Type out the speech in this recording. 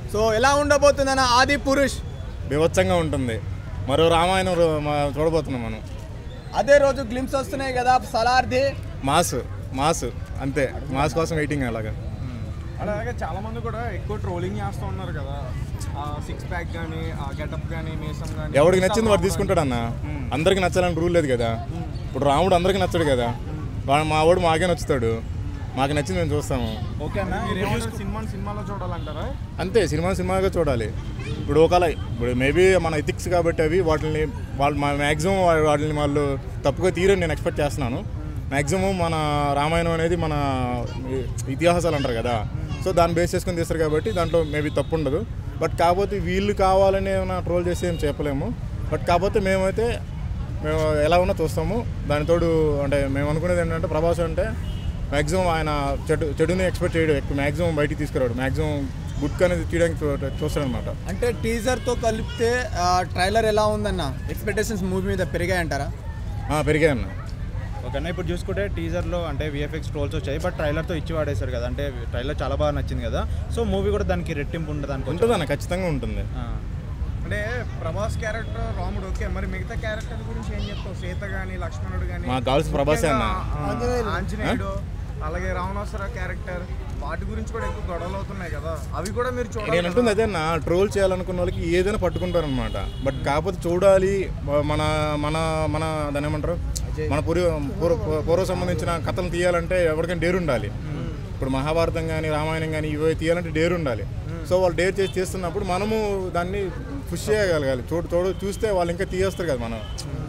So ఎలా ఉండబోతుందన్న ఆది పురుష్ బీభత్సంగా ఉంటుంది మరో రామాయణం రో- మా- చూడబోతున్నాం మనం అదే రోజు గ్లిమ్స్ వస్తున్నాయి కదా సలార్ది మాస్ మాస్ అంతే మాస్ కోసం వెయిటింగ్ అలాగా అలాగే చాలా మంది కూడా ఎక్కువ ట్రోలింగ్ చేస్తూ ఉన్నారు కదా ఆ సిక్స్ ప్యాక్ కానీ ఆ గెటప్ కానీ మీసం కానీ ఎవడికి నచ్చింది వాడు తీసుకుంటాడు అన్న అందరికి నచ్చాలని రూల్ లేదు కదా ఇప్పుడు రాముడు అందరికి నచ్చాడు కదా వాడు మా వాడు మాకే నచ్చుతాడు మాకు నచ్చింది మేము చూస్తాము ఓకే అన్న మీరేమన్నా సినిమా సినిమాలో చూడాలంటారా అంతే సినిమా సినిమాగా చూడాలి ఇప్పుడు ఒకవేళ ఇప్పుడు మేబీ మన ఎథిక్స్ కాబట్టి అవి వాటిని వాళ్ళు మా మ్యాక్సిమం వాటిని వాళ్ళు తప్పుగా తీరని నేను ఎక్స్పెక్ట్ చేస్తున్నాను మ్యాక్సిమం మన రామాయణం అనేది మన ఇతిహాసాలు అంటారు కదా సో దాన్ని బేస్ చేసుకొని తీస్తారు కాబట్టి దాంట్లో మేబీ తప్పు ఉండదు బట్ కాకపోతే వీళ్ళు కావాలని ఏమైనా ట్రోల్ చేసి ఏం చెప్పలేము బట్ కాకపోతే మేమైతే మేము ఎలా ఉన్నా చూస్తాము దానితోడు అంటే మేము అనుకునేది ఏంటంటే ప్రభాస్ అంటే మ్యాక్సిమం ఆయన చెడు చెడుని ఎక్స్పెక్ట్ చేయడు ఎక్కువ మ్యాక్సిమం బయటికి తీసుకురాడు మ్యాక్సిమం గుడ్ అనేది తీయడానికి చూ- చూస్తాడనమాట అంటే టీజర్తో కలిపితే ట్రైలర్ ఎలా ఉందన్న ఎక్స్పెక్టేషన్స్ మూవీ మీద పెరిగాయంటారా పెరిగాయన్న ఓకేనా ఇప్పుడు చూసుకుంటే టీజర్లో అంటే విఎఫ్ఎక్స్ ట్రోల్స్ వచ్చాయి బట్ ట్రైలర్తో ఇచ్చి వాడేశారు కదా అంటే ట్రైలర్ చాలా బాగా నచ్చింది కదా సో మూవీ కూడా దానికి రెట్టింపు ఉంటుంది అనుకుంటుంది ఉంటుందన్న ఖచ్చితంగా ఉంటుంది అంటే ప్రభాస్ క్యారెక్టర్ రాముడు ఓకే మరి మిగతా క్యారెక్టర్ గురించి ఏం చెప్తావు సీత కానీ లక్ష్మణుడు కానీ మాకు కావాల్సిన ప్రభాసే అన్న. ఆంజనేయుడు అలాగే రావణాసుర క్యారెక్టర్ వాటి గురించి కూడా ఎక్కువ గొడవలు అవుతున్నాయి కదా అవి కూడా మీరు చూడాలి నేను అంటుంది అదే నా ట్రోల్ చేయాలనుకున్న వాళ్ళకి ఏదైనా పట్టుకుంటారనమాట బట్ కాకపోతే చూడాలి మన మన మన దాని ఏమంటారు మన పూర్వ పూర్వ పూర్వ సంబంధించిన కథలు తీయాలంటే ఎవరికైనా డేర్ ఉండాలి ఇప్పుడు మహాభారతం కానీ రామాయణం కానీ ఇవి తీయాలంటే డేర్ ఉండాలి సో వాళ్ళు డేర్ చేసి చేస్తున్నప్పుడు మనము దాన్ని పుష్ చేయగలగాలి చూడు చూడు చూస్తే వాళ్ళు ఇంకా తీయేస్తారు కదా మనం